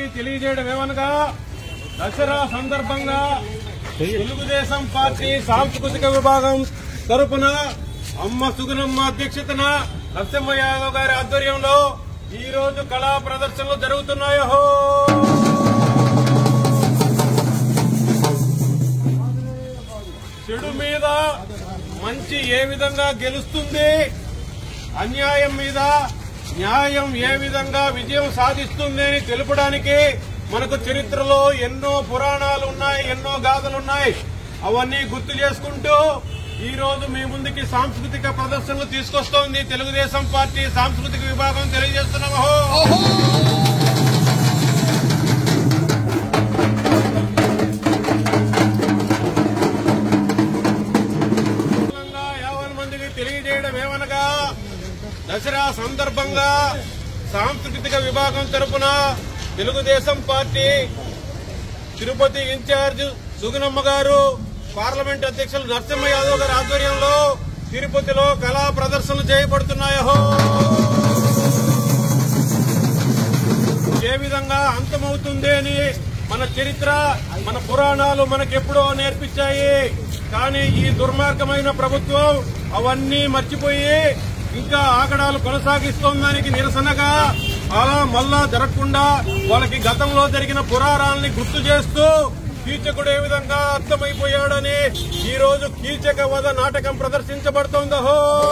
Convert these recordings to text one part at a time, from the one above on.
తెలియజేయడం ఏమనగా దసరా సందర్భంగా తెలుగుదేశం పార్టీ సాంస్కృతిక విభాగం తరపున అమ్మ సుగుణమ్మ అధ్యక్షతన నరసింహ యాదవ్ గారి ఆధ్వర్యంలో ఈ రోజు కళా ప్రదర్శనలు జరుగుతున్నాయో చెడు మీద మంచి ఏ విధంగా గెలుస్తుంది అన్యాయం మీద న్యాయం ఏ విధంగా విజయం సాధిస్తుంది అని తెలుపడానికి మనకు చరిత్రలో ఎన్నో పురాణాలు ఉన్నాయి ఎన్నో గాథలున్నాయి అవన్నీ గుర్తు చేసుకుంటూ ఈ రోజు మీ ముందుకి సాంస్కృతిక ప్రదర్శనలు తీసుకొస్తోంది తెలుగుదేశం పార్టీ సాంస్కృతిక విభాగం తెలియజేస్తున్నాము సందర్భంగా యావన్ మందికి తెలియజేయడం ఏమనగా దసరా సందర్భంగా సాంస్కృతిక విభాగం తరపున తెలుగుదేశం పార్టీ తిరుపతి ఇన్ఛార్జ్ సుగుణమ్మ గారు పార్లమెంట్ అధ్యక్షులు నరసింహ యాదవ్ గారి ఆధ్వర్యంలో తిరుపతిలో కళా ప్రదర్శనలు చేయబడుతున్నాయో ఏ విధంగా అంతమవుతుంది అని మన చరిత్ర మన పురాణాలు మనకెప్పుడో నేర్పించాయి కానీ ఈ దుర్మార్గమైన ప్రభుత్వం అవన్నీ మర్చిపోయి ఇంకా ఆగడాలు కొనసాగిస్తోందానికి నిరసనగా అలా మళ్ళా జరగకుండా వాళ్ళకి గతంలో జరిగిన పురాణాలని గుర్తు చేస్తూ కీచకుడు ఏ విధంగా అర్థమైపోయాడని ఈ రోజు కీచక వధ నాటకం ప్రదర్శించబడుతోందో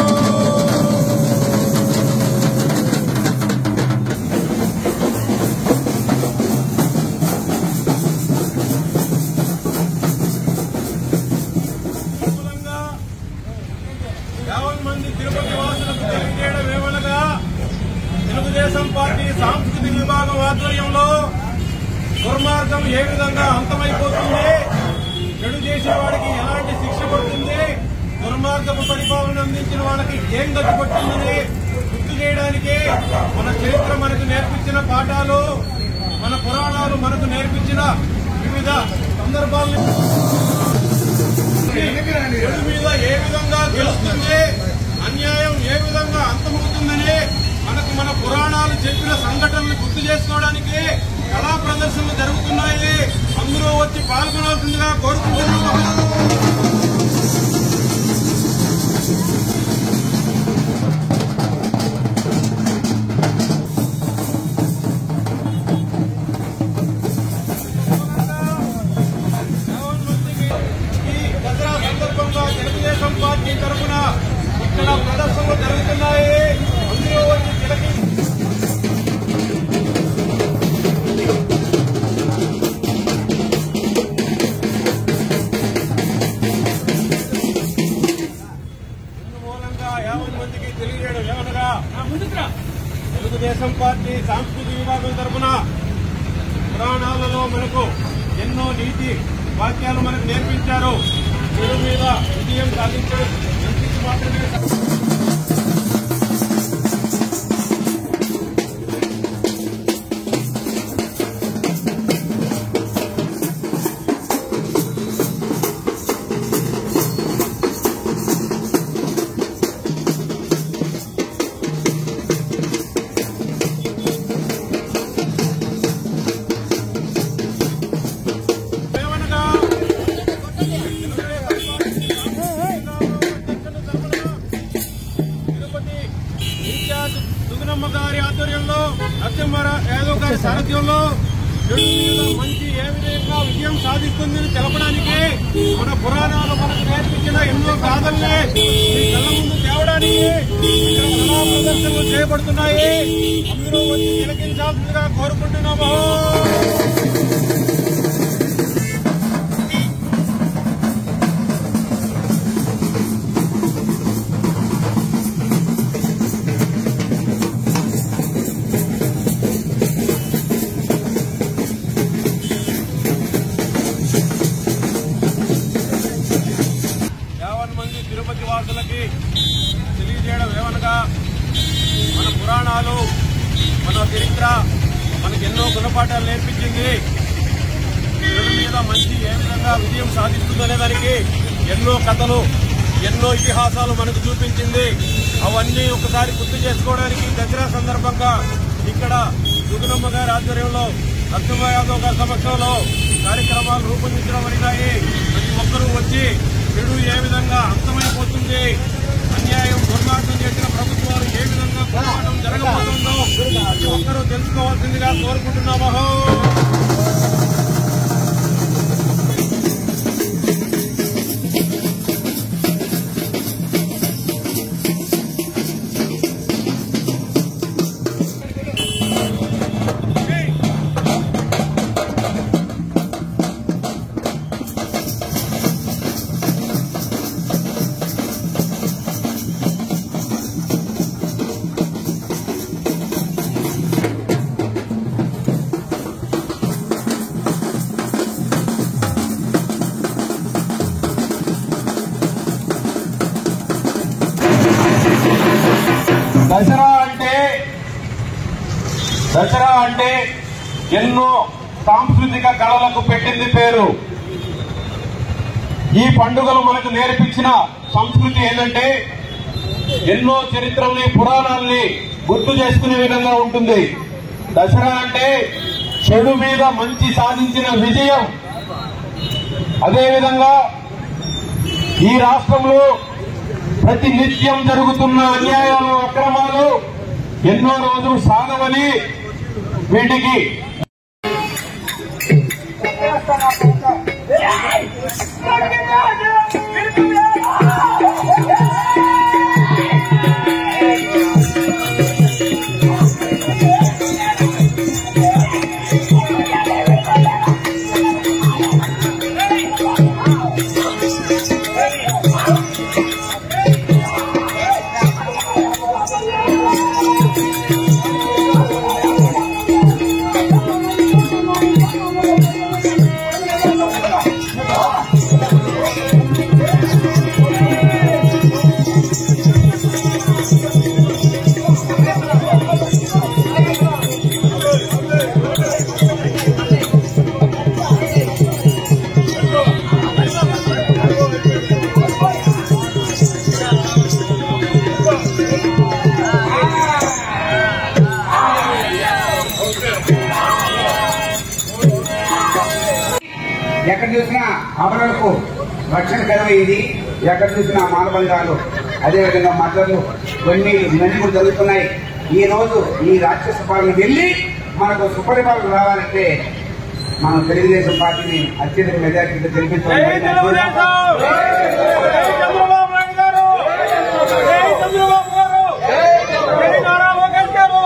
మూలంగా యావన్ మంది తిరుపతి వాసులకు తెలియజేయడం ఏమనగా తెలుగుదేశం పార్టీ సాంస్కృతిక విభాగం ఆధ్వర్యంలో దుర్మార్గం ఏ విధంగా అంతమైపోతుంది చెడు చేసే వాడికి ఎలాంటి శిక్ష పడుతుంది దుర్మార్గపు పరిపాలన అందించిన వాళ్ళకి ఏం గతి పడుతుందని గుర్తు చేయడానికి మన చరిత్ర మనకు నేర్పించిన పాఠాలు మన పురాణాలు మనకు నేర్పించిన వివిధ సందర్భాలను చెడు మీద ఏ విధంగా గెలుస్తుంది అన్యాయం ఏ విధంగా అంతమవుతుందని మనకు మన పురాణాలు చెప్పిన సంఘటనలు గుర్తు చేసుకోవడానికి కళా ప్రదర్శనలు జరుగుతున్నాయి అందరూ వచ్చి పాల్గొనాల్సిందిగా కోరుకుంటున్నాము ఈ దసరా సందర్భంగా తెలుగుదేశం పార్టీ తరఫున ఇక్కడ ప్రదర్శనలు జరుగుతున్నాయి అందరూ వచ్చి తిలకి ఇందు మూలంగా యాభై మందికి తెలియజేయడం ఏమనగా తెలుగుదేశం పార్టీ సాంస్కృతిక విభాగం తరఫున పురాణాలలో మనకు ఎన్నో నీతి వాక్యాలు మనకు నేర్పించారు చెడు మీద విజయం సాధించడం మంచికి మాత్రమే ఏమనగా తిరుపతి ఇన్ఛార్జ్ సుగుణమ్మ గారి ఆధ్వర్యంలో నరసింహారా యాదవ్ గారి సారథ్యంలో చెడు మీద మంచి ఏ విధంగా విజయం సాధిస్తుందని తెలపడానికి మన పురాణాలు మనకు నేర్పించిన ఎన్నో గాథల్ని మీ కళ్ళ ముందు తేవడానికి ఇక్కడ కళా ప్రదర్శనలు చేయబడుతున్నాయి అందరూ వచ్చి తిలకించాల్సిందిగా కోరుకుంటున్నాము యావన్ మంది తిరుపతి వాసులకి తెలియజేయడం ఏమనగా మన పురాణాలు మన చరిత్ర మనకి ఎన్నో గుణపాఠాలు నేర్పించింది చెడు మీద మంచి ఏ విధంగా విజయం సాధిస్తుందనే దానికి ఎన్నో కథలు ఎన్నో ఇతిహాసాలు మనకు చూపించింది అవన్నీ ఒకసారి గుర్తు చేసుకోవడానికి దసరా సందర్భంగా ఇక్కడ సుగుణమ్మ గారి ఆధ్వర్యంలో నరసింహ యాదవ్ గారి సమక్షంలో కార్యక్రమాలు రూపొందించబడినాయి ప్రతి ఒక్కరూ వచ్చి చెడు ఏ విధంగా అంతమైపోతుంది అన్యాయం దుర్మార్గం చేసిన ప్రభుత్వాలు ఏ విధంగా పోరాటం జరగబోతుందో ప్రతి ఒక్కరూ తెలుసుకోవాల్సిందిగా కోరుకుంటున్నాము దసరా అంటే దసరా అంటే ఎన్నో సాంస్కృతిక కళలకు పెట్టింది పేరు ఈ పండుగలు మనకు నేర్పించిన సంస్కృతి ఏంటంటే ఎన్నో చరిత్రల్ని పురాణాల్ని గుర్తు చేసుకునే విధంగా ఉంటుంది దసరా అంటే చెడు మీద మంచి సాధించిన విజయం అదేవిధంగా ఈ రాష్ట్రంలో ప్రతి నిత్యం జరుగుతున్న అన్యాయాలు అక్రమాలు ఎన్నో రోజులు సాగవని వీటికి ఎక్కడ చూసినా అమరులకు రక్షణ కరువైంది ఎక్కడ చూసినా మానబంధాలు అదేవిధంగా మద్దతులు కొన్ని ఇవన్నీ కూడా జరుగుతున్నాయి ఈ రోజు ఈ రాక్షస పాలన వెళ్ళి మనకు సుపరిపాలన రావాలంటే మనం తెలుగుదేశం పార్టీని అత్యధిక మెజార్టీతో జై తెలుగుదేశం! జై చంద్రబాబు నాయుడు గారు! జై చంద్రబాబు గారు! జై నారా లోకేష్ గారు!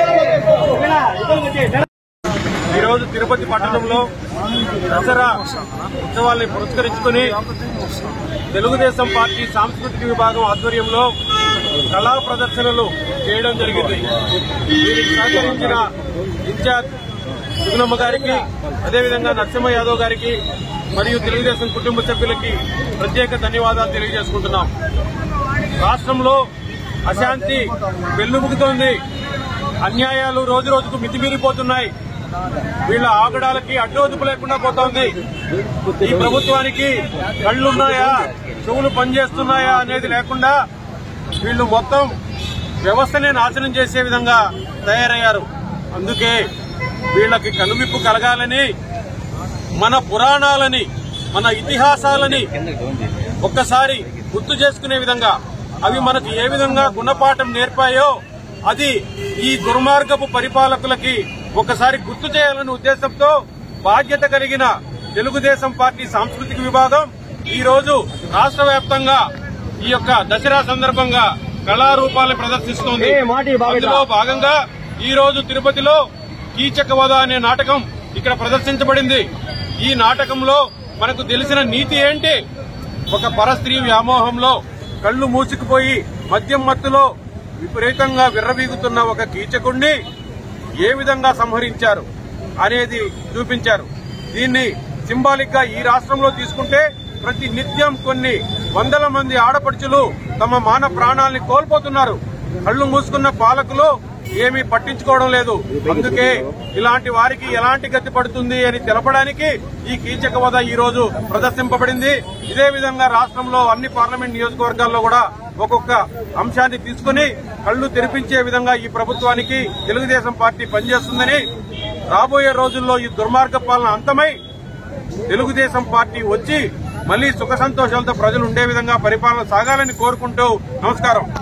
ఈరోజు తిరుపతి పట్టణంలో దసరా ఉత్సవాల్ని పురస్కరించుకుని తెలుగుదేశం పార్టీ సాంస్కృతిక విభాగం ఆధ్వర్యంలో కళా ప్రదర్శనలు చేయడం జరిగింది దీనికి సహకరించిన ఇన్ఛార్జ్ సుగుణమ్మ గారికి అదేవిధంగా నరసింహ యాదవ్ గారికి మరియు తెలుగుదేశం కుటుంబ సభ్యులకి ప్రత్యేక ధన్యవాదాలు తెలియజేసుకుంటున్నాం రాష్ట్రంలో అశాంతి వెల్లుముకుతోంది అన్యాయాలు రోజు రోజుకు మితిమీరిపోతున్నాయి వీళ్ళ ఆగడాలకి అడ్డోదుపు లేకుండా పోతోంది ఈ ప్రభుత్వానికి కళ్ళున్నాయా చెవులు పనిచేస్తున్నాయా అనేది లేకుండా వీళ్ళు మొత్తం వ్యవస్థనే నాశనం చేసే విధంగా తయారయ్యారు అందుకే వీళ్ళకి కనువిప్పు కలగాలని మన పురాణాలని మన ఇతిహాసాలని ఒక్కసారి గుర్తు చేసుకునే విధంగా అవి మనకు ఏ విధంగా గుణపాఠం నేర్పాయో అది ఈ దుర్మార్గపు పరిపాలకులకి ఒకసారి గుర్తు చేయాలనే ఉద్దేశంతో బాధ్యత కలిగిన తెలుగుదేశం పార్టీ సాంస్కృతిక విభాగం ఈ రోజు రాష్ట్ర వ్యాప్తంగా ఈ యొక్క దసరా సందర్భంగా కళారూపాలను ప్రదర్శిస్తోంది అందులో భాగంగా ఈ రోజు తిరుపతిలో కీచక వధ అనే నాటకం ఇక్కడ ప్రదర్శించబడింది ఈ నాటకంలో మనకు తెలిసిన నీతి ఏంటి ఒక పరస్త్రీ వ్యామోహంలో కళ్ళు మూసుకుపోయి మద్యం మత్తులో విపరీతంగా విర్రవీగుతున్న ఒక కీచకుణ్ణి ఏ విధంగా సంహరించారు అనేది చూపించారు దీన్ని సింబాలిక్ గా ఈ రాష్ట్రంలో తీసుకుంటే ప్రతి నిత్యం కొన్ని వందల మంది ఆడపడుచులు తమ మాన ప్రాణాల్ని కోల్పోతున్నారు కళ్ళు మూసుకున్న పాలకులు ఏమీ పట్టించుకోవడం లేదు అందుకే ఇలాంటి వారికి ఎలాంటి గతి పడుతుంది అని తెలపడానికి ఈ కీచక వద ఈ రోజు ప్రదర్శింపబడింది ఇదే విధంగా రాష్ట్రంలో అన్ని పార్లమెంట్ నియోజకవర్గాల్లో కూడా ఒక్కొక్క అంశాన్ని తీసుకుని కళ్లు తెరిపించే విధంగా ఈ ప్రభుత్వానికి తెలుగుదేశం పార్టీ పనిచేస్తుందని రాబోయే రోజుల్లో ఈ దుర్మార్గ పాలన అంతమై తెలుగుదేశం పార్టీ వచ్చి మళ్లీ సుఖ సంతోషాలతో ప్రజలు ఉండే విధంగా పరిపాలన సాగాలని కోరుకుంటూ నమస్కారం